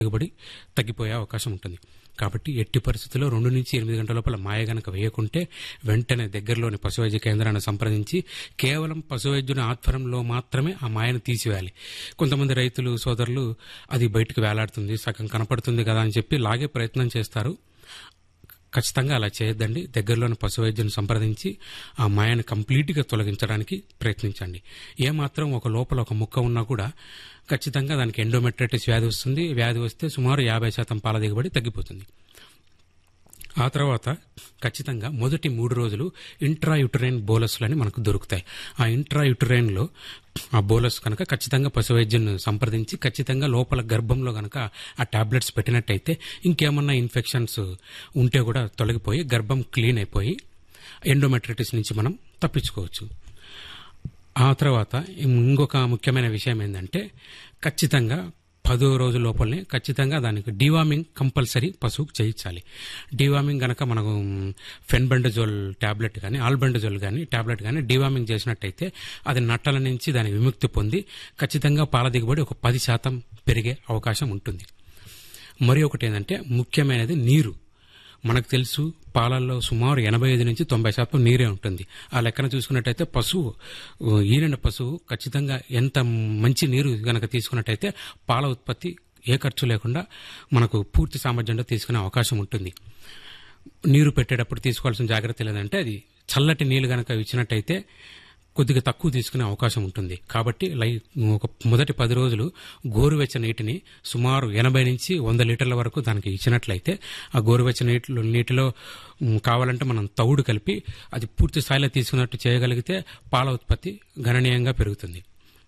దిగుబడి తగ్గిపోయే అవకాశం ఉంటుంది కాబట్టి ఎట్టి పరిస్థితుల్లో రెండు నుంచి ఎనిమిది గంటల లోపల మాయ గనక వేయకుంటే వెంటనే దగ్గరలోని పశువైద్య కేంద్రాన్ని సంప్రదించి కేవలం పశువైద్యుని ఆధ్వర్యంలో మాత్రమే ఆ మాయను తీసివేయాలి కొంతమంది రైతులు సోదరులు అది బయటకు వేలాడుతుంది సగం కనపడుతుంది కదా అని చెప్పి లాగే ప్రయత్నం చేస్తారు ఖచ్చితంగా అలా చేయొద్దండి దగ్గరలోని పశువైద్యుని సంప్రదించి ఆ మాయను కంప్లీట్గా తొలగించడానికి ప్రయత్నించండి ఏమాత్రం ఒక లోపల ఒక ముక్క ఉన్నా కూడా ఖచ్చితంగా దానికి ఎండోమెట్రైటిస్ వ్యాధి వస్తుంది వ్యాధి వస్తే సుమారు యాభై శాతం పాల దిగుబడి తగ్గిపోతుంది ఆ తర్వాత ఖచ్చితంగా మొదటి మూడు రోజులు ఇంట్రాయుటరైన్ బోలస్లని మనకు దొరుకుతాయి ఆ ఇంట్రాయుటరైన్లో ఆ బోలస్ కనుక ఖచ్చితంగా పశువైద్యుని సంప్రదించి ఖచ్చితంగా లోపల గర్భంలో కనుక ఆ టాబ్లెట్స్ పెట్టినట్టయితే ఇంకేమన్నా ఇన్ఫెక్షన్స్ ఉంటే కూడా తొలగిపోయి గర్భం క్లీన్ అయిపోయి ఎండోమెట్రిటిస్ నుంచి మనం తప్పించుకోవచ్చు ఆ తర్వాత ఇంకొక ముఖ్యమైన విషయం ఏంటంటే ఖచ్చితంగా పదో రోజు లోపలనే ఖచ్చితంగా దానికి డివామింగ్ కంపల్సరీ పశువుకు చేయించాలి డివామింగ్ గనక మనకు ఫెన్బండజోల్ టాబ్లెట్ కానీ ఆల్బండజోల్ కానీ టాబ్లెట్ కానీ డివామింగ్ చేసినట్టయితే అది నట్టల నుంచి దాని విముక్తి పొంది ఖచ్చితంగా పాల దిగుబడి ఒక పది శాతం పెరిగే అవకాశం ఉంటుంది మరి ఒకటి ఏంటంటే ముఖ్యమైనది నీరు మనకు తెలుసు పాలల్లో సుమారు ఎనభై ఐదు నుంచి తొంభై శాతం నీరే ఉంటుంది ఆ లెక్కన చూసుకున్నట్టయితే పశువు ఈనిన పశువు ఖచ్చితంగా ఎంత మంచి నీరు గనక తీసుకున్నట్టయితే పాల ఉత్పత్తి ఏ ఖర్చు లేకుండా మనకు పూర్తి సామర్థ్యంలో తీసుకునే అవకాశం ఉంటుంది నీరు పెట్టేటప్పుడు తీసుకోవాల్సిన జాగ్రత్త లేదంటే అది చల్లటి నీళ్లు గనక ఇచ్చినట్టయితే కొద్దిగా తక్కువ తీసుకునే అవకాశం ఉంటుంది కాబట్టి లై ఒక మొదటి పది రోజులు గోరువెచ్చ నీటిని సుమారు ఎనభై నుంచి వంద లీటర్ల వరకు దానికి ఇచ్చినట్లయితే ఆ గోరువెచ్చ నీటిలో నీటిలో మ్, కావాలంటే మనం తౌడు కలిపి అది పూర్తి స్థాయిలో తీసుకున్నట్టు చేయగలిగితే పాల ఉత్పత్తి గణనీయంగా పెరుగుతుంది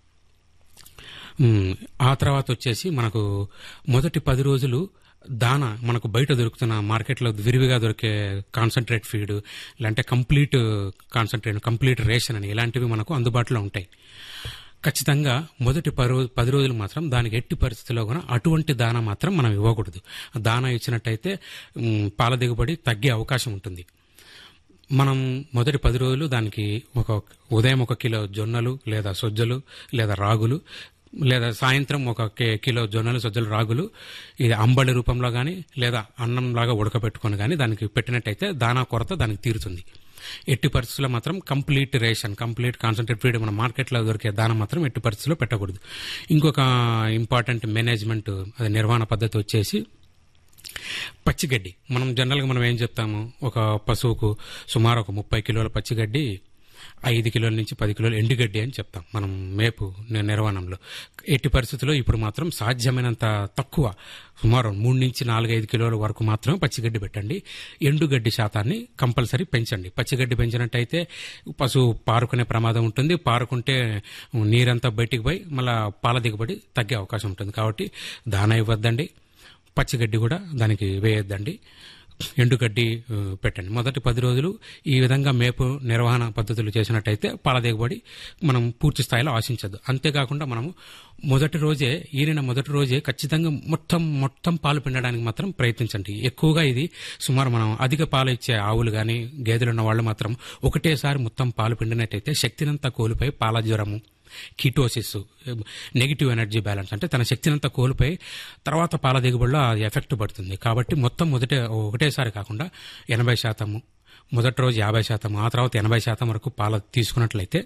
మ్, ఆ తర్వాత వచ్చేసి మనకు మొదటి పది రోజులు దాన మనకు బయట దొరుకుతున్న మార్కెట్లో విరివిగా దొరికే కాన్సన్ట్రేట్ ఫీడ్ లేదంటే కంప్లీట్ కాన్సన్ట్రేట్ కంప్లీట్ రేషన్ అని ఇలాంటివి మనకు అందుబాటులో ఉంటాయి ఖచ్చితంగా మొదటి పది రోజు పది రోజులు మాత్రం దానికి ఎట్టి పరిస్థితిలో కూడా అటువంటి దాన మాత్రం మనం ఇవ్వకూడదు దాన ఇచ్చినట్టయితే మ్, పాల దిగుబడి తగ్గే అవకాశం ఉంటుంది మనం మొదటి పది రోజులు దానికి ఒక ఉదయం ఒక కిలో జొన్నలు లేదా సొజ్జలు లేదా రాగులు లేదా సాయంత్రం ఒక కే- కిలో జొన్నలు సజ్జలు రాగులు ఇది అంబలి రూపంలో కానీ లేదా అన్నంలాగా ఉడకబెట్టుకొని కానీ దానికి పెట్టినట్టయితే దానా కొరత దానికి తీరుతుంది ఎట్టి పరిస్థితుల్లో మాత్రం complete ration complete concentrate feed మన మార్కెట్లో దొరికే దానం మాత్రం ఎట్టి పరిస్థితుల్లో పెట్టకూడదు ఇంకొక ఇంపార్టెంట్ మేనేజ్మెంట్ అది నిర్వహణ పద్ధతి వచ్చేసి పచ్చిగడ్డి మనం జనరల్గా మనం ఏం చెప్తాము ఒక పశువుకు సుమారు ఒక ముప్పై కిలోల పచ్చిగడ్డి ఐదు కిలోల నుంచి పది కిలోలు ఎండుగడ్డి అని చెప్తాం మనం మేపు ని- నిర్వహణంలో ఎట్టి పరిస్థితుల్లో ఇప్పుడు మాత్రం సాధ్యమైనంత తక్కువ సుమారు మూడు నుంచి నాలుగైదు కిలోల వరకు మాత్రమే పచ్చిగడ్డి పెట్టండి ఎండుగడ్డి శాతాన్ని కంపల్సరీ పెంచండి పచ్చిగడ్డి పెంచినట్టయితే పశువు పారుకునే ప్రమాదం ఉంటుంది పారుకుంటే నీరంతా బయటికి పోయి మళ్ళా పాల దిగుబడి తగ్గే అవకాశం ఉంటుంది కాబట్టి దానా ఇవ్వద్దండి పచ్చిగడ్డి కూడా దానికి వేయొద్దండి ఎండుగడ్డి ఆ, పెట్టండి మొదటి పది రోజులు ఈ విధంగా మేపు నిర్వహణ పద్ధతులు చేసినట్టయితే పాల దిగుబడి మనం పూర్తి స్థాయిలో ఆశించదు అంతేకాకుండా మనము మొదటి రోజే ఈనిన మొదటి రోజే ఖచ్చితంగా మొత్తం మొత్తం పాలు పిండడానికి మాత్రం ప్రయత్నించండి ఎక్కువగా ఇది సుమారు మనం అధిక పాలు ఇచ్చే ఆవులు కానీ గేదెలు ఉన్న వాళ్ళు మాత్రం ఒకటేసారి మొత్తం పాలు పిండినట్టయితే శక్తినంతా కోల్పోయి పాల జ్వరము కీటోసిస్ నెగిటివ్ ఎనర్జీ బ్యాలెన్స్ అంటే తన శక్తినంతా కోల్పోయి తర్వాత పాల దిగుబడిలో ఆ ఎఫెక్ట్ పడుతుంది కాబట్టి మొత్తం మొదటే ఒకటేసారి కాకుండా ఎనభై శాతము మొదటి రోజు యాభై శాతం ఆ తర్వాత ఎనభై శాతం వరకు పాల తీసుకున్నట్లయితే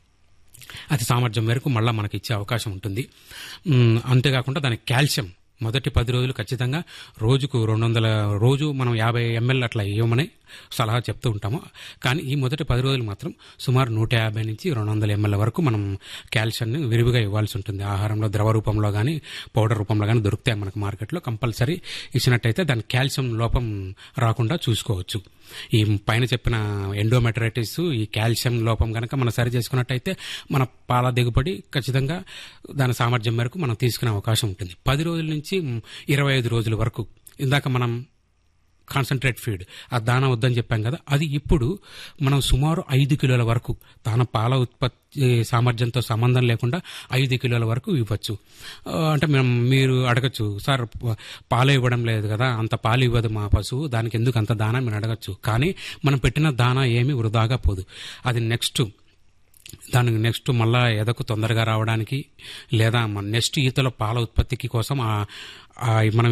అది సామర్థ్యం మేరకు మళ్ళీ మనకి ఇచ్చే అవకాశం ఉంటుంది మ్, అంతేకాకుండా దానికి కాల్షియం మొదటి పది రోజులు ఖచ్చితంగా రోజుకు రెండు వందల రోజు మనం యాభై ఎంఎల్ అట్లా ఇవ్వమని సలహా చెప్తూ ఉంటాము కానీ ఈ మొదటి పది రోజులు మాత్రం సుమారు నూట యాభై నుంచి రెండు వందల ఎంఎల్ వరకు మనం కాల్షియంని విరివిగా ఇవ్వాల్సి ఉంటుంది ఆహారంలో ద్రవ రూపంలో కానీ పౌడర్ రూపంలో కానీ దొరుకుతాయి మనకు మార్కెట్లో కంపల్సరీ ఇచ్చినట్టయితే దాని కాల్షియం లోపం రాకుండా చూసుకోవచ్చు ఈ పైన చెప్పిన ఎండోమెట్రైటిస్ ఈ కాల్షియం లోపం కనుక మనం సరి చేసుకున్నట్టయితే మన పాల దిగుబడి ఖచ్చితంగా దాని సామర్థ్యం మేరకు మనం తీసుకునే అవకాశం ఉంటుంది పది రోజుల నుంచి ఇరవై ఐదు రోజుల వరకు ఇందాక మనం కాన్సన్ట్రేట్ ఫీడ్ ఆ దాన వద్దని చెప్పాం కదా అది ఇప్పుడు మనం సుమారు ఐదు కిలోల వరకు తన పాల ఉత్పత్తి సామర్థ్యంతో సంబంధం లేకుండా ఐదు కిలోల వరకు ఇవ్వచ్చు ఆ, అంటే మనం మీరు అడగచ్చు సార్ ప- పాలు ఇవ్వడం లేదు కదా అంత పాలు ఇవ్వదు మా పశువు దానికి ఎందుకు అంత దానా మీరు అడగచ్చు కానీ మనం పెట్టిన దానా ఏమీ వృధాగా పోదు అది నెక్స్ట్ దానికి నెక్స్ట్ మళ్ళా ఎదకు తొందరగా రావడానికి లేదా మన నెక్స్ట్ ఈతల పాల ఉత్పత్తికి కోసం ఆ ఆ మనం